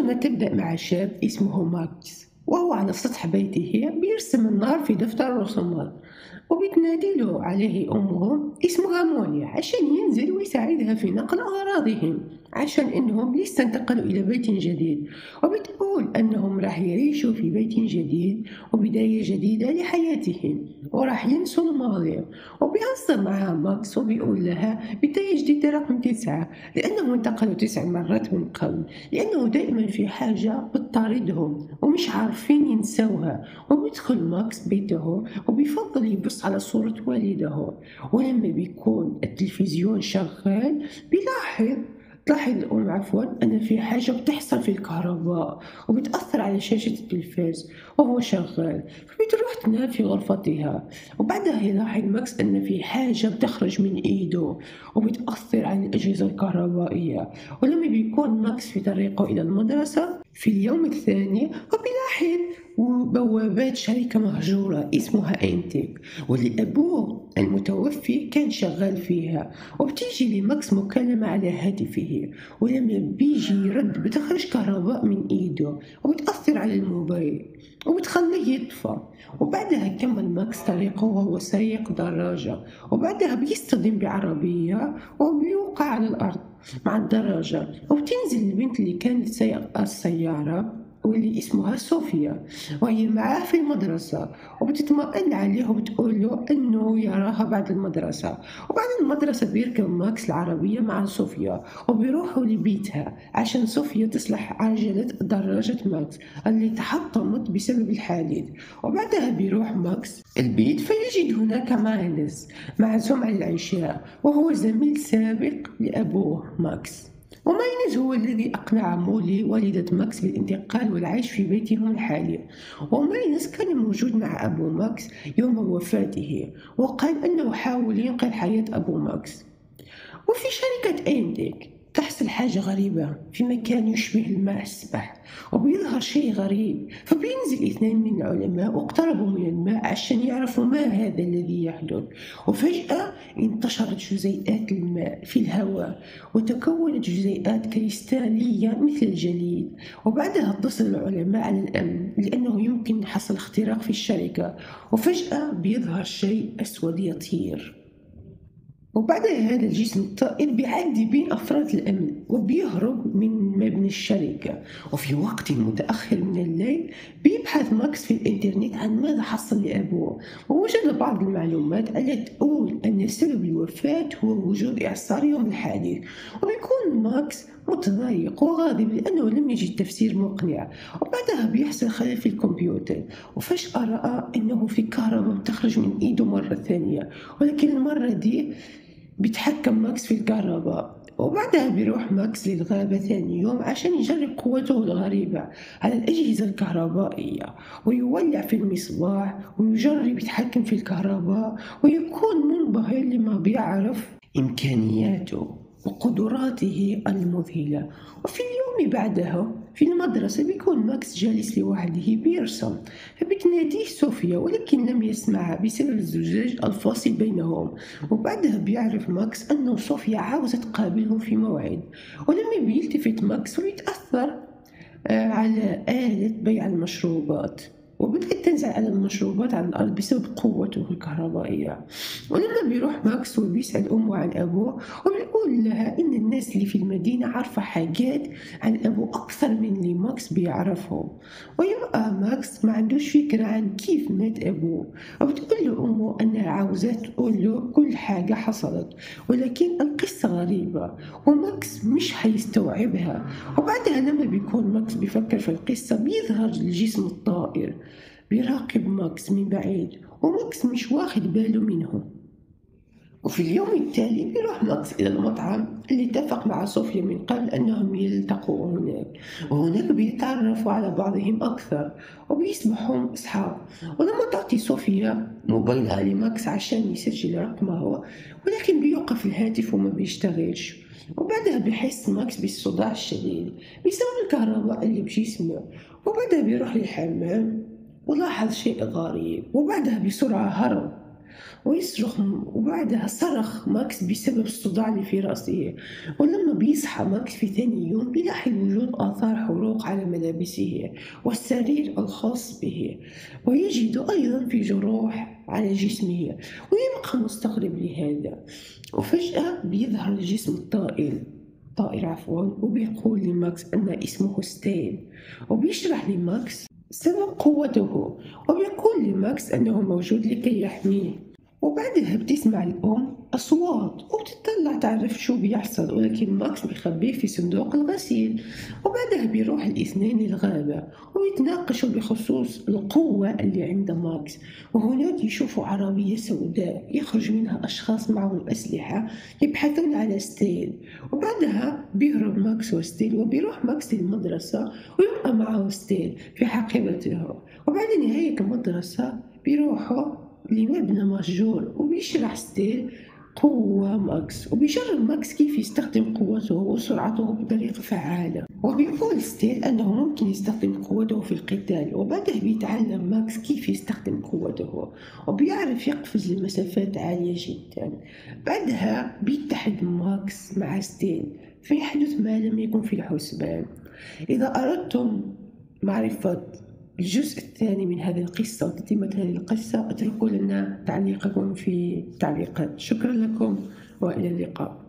قصتنا تبدأ مع شاب اسمه ماكس وهو على سطح بيته بيرسم النار في دفتر الرسومات وبتنادي له عليه أمه اسمها مونيا عشان ينزل ويساعدها في نقل أغراضهم عشان إنهم لسه انتقلوا إلى بيت جديد وبتقول أنهم راح يعيشوا في بيت جديد وبداية جديدة لحياتهم وراح ينسوا الماضي وبيهزر معها ماكس وبيقول لها بداية جديدة رقم تسعة لأنهم انتقلوا تسع مرات من قبل لأنه دائما في حاجة بتطاردهم ومش عارفين ينسوها وبيدخل ماكس بيته وبيفضل يبص على صورة والده ولما بيكون التلفزيون شغال بيلاحظ تلاحظ الأم عفوا أن في حاجة بتحصل في الكهرباء وبتأثر على شاشة التلفاز وهو شغال فبتروح تنام في غرفتها وبعدها يلاحظ ماكس أن في حاجة بتخرج من إيده وبتأثر على الأجهزة الكهربائية ولما بيكون ماكس في طريقه إلى المدرسة في اليوم الثاني وبيلاحظ بوابات شركة مهجورة اسمها انتك واللي أبوه المتوفي كان شغال فيها وبتيجي لماكس مكالمة على هاتفه ولما بيجي يرد بتخرج كهرباء من ايده وبتأثر على الموبايل وبتخليه يطفى وبعدها كمل ماكس طريقه وهو سايق دراجة وبعدها بيصطدم بعربية وبيوقع على الأرض مع الدراجة وبتنزل البنت اللي كانت سايقة السيارة واللي اسمها صوفيا وهي معاه في المدرسة وبتطمئن عليه وبتقول له أنه يراها بعد المدرسة وبعد المدرسة بيركب ماكس العربية مع صوفيا وبيروحوا لبيتها عشان صوفيا تصلح عجلة دراجة ماكس اللي تحطمت بسبب الحادث وبعدها بيروح ماكس البيت فيجد هناك مايلز معزوم على العشاء وهو زميل سابق لأبوه ماكس وماينز هو الذي أقنع مولي والدة ماكس بالانتقال والعيش في بيتهم الحالي وماينز كان موجود مع أبو ماكس يوم وفاته وقال أنه حاول ينقذ حياة أبو ماكس وفي شركة إنديك تحصل حاجة غريبة في مكان يشبه الماء السبح وبيظهر شيء غريب فبينزل اثنين من العلماء واقتربوا من الماء عشان يعرفوا ما هذا الذي يحدث وفجأة انتشرت جزيئات الماء في الهواء وتكونت جزيئات كريستالية مثل الجليد وبعدها اتصل العلماء على الأمن لأنه يمكن حصل اختراق في الشركة وفجأة بيظهر شيء أسود يطير وبعد هذا الجسم الطائر بيعدي بين أفراد الأمن وبيهرب من مبنى الشركة وفي وقت متأخر من الليل بيبحث ماكس في الإنترنت عن ماذا حصل لأبوه ووجد بعض المعلومات التي تقول أن سبب الوفاة هو وجود إعصار يوم الحادث وبيكون ماكس متضايق وغاضب لأنه لم يجد تفسير مقنع وبعدها بيحصل خلل في الكمبيوتر وفجأة رأى أنه في كهرباء بتخرج من إيده مرة ثانية ولكن المرة دي بيتحكم ماكس في الكهرباء وبعدها بيروح ماكس للغابة ثاني يوم عشان يجرب قوته الغريبة على الأجهزة الكهربائية ويولع في المصباح ويجرب يتحكم في الكهرباء ويكون منبهر لما بيعرف إمكانياته وقدراته المذهلة وفي اليوم بعدها في المدرسة بيكون ماكس جالس لوحده بيرسم فبتناديه صوفيا ولكن لم يسمعها بسبب الزجاج الفاصل بينهم وبعدها بيعرف ماكس أنه صوفيا عاوزة تقابله في موعد ولما بيلتفت ماكس ويتأثر آه، على آلة بيع المشروبات وبدأت تنزل على المشروبات على الأرض بسبب قوته الكهربائية ولما بيروح ماكس وبيسأل أمه عن أبوه وبيقول لها إن الناس اللي في المدينة عارفة حاجات عن أبوه أكثر من اللي ماكس بيعرفهم ويبقى ماكس ما عندوش فكرة عن كيف مات أبوه وبتقول له أمه أنها عاوزة تقول له كل حاجة حصلت ولكن القصة غريبة وماكس مش حيستوعبها وبعدها لما بيكون ماكس بيفكر في القصة بيظهر الجسم الطائر بيراقب ماكس من بعيد وماكس مش واخد باله منه وفي اليوم التالي بيروح ماكس إلى المطعم اللي اتفق مع صوفيا من قبل أنهم يلتقوا هناك وهناك بيتعرفوا على بعضهم أكثر وبيصبحوا أصحاب ولما تعطي صوفيا موبايلها لماكس عشان يسجل رقمه ولكن بيوقف الهاتف وما بيشتغلش وبعدها بيحس ماكس بالصداع الشديد بسبب الكهرباء اللي بجسمه وبعدها بيروح للحمام ولاحظ شيء غريب وبعدها بسرعة هرب ويصرخ وبعدها صرخ ماكس بسبب الصداع اللي في رأسه ولما بيصحى ماكس في ثاني يوم بيلاحظ وجود آثار حروق على ملابسه والسرير الخاص به ويجد أيضا في جروح على جسمه ويبقى مستغرب لهذا وفجأة بيظهر الجسم الطائل طائر عفوا وبيقول لماكس أن اسمه ستين وبيشرح لماكس سبب قوته وبيقول لماكس أنه موجود لكي يحميه وبعدها بتسمع الأم أصوات وبتطلع تعرف شو بيحصل ولكن ماكس بيخبيه في صندوق الغسيل وبعدها بيروح الاثنين للغابة ويتناقشوا بخصوص القوة اللي عند ماكس وهناك يشوفوا عربية سوداء يخرج منها أشخاص معهم أسلحة يبحثون على ستيل وبعدها بيهرب ماكس وستيل وبيروح ماكس للمدرسة ويبقى معه ستيل في حقيبته وبعد نهاية المدرسة بيروحوا لمبنى مهجور وبيشرح ستيل قوة ماكس وبيجرب ماكس كيف يستخدم قوته وسرعته بطريقة فعالة وبيقول ستيل أنه ممكن يستخدم قوته في القتال وبعدها بيتعلم ماكس كيف يستخدم قوته وبيعرف يقفز لمسافات عالية جدا بعدها بيتحد ماكس مع ستيل فيحدث ما لم يكن في الحسبان إذا أردتم معرفة الجزء الثاني من هذه القصة وتتمة هذه القصة اتركوا لنا تعليقكم في التعليقات شكرا لكم وإلى اللقاء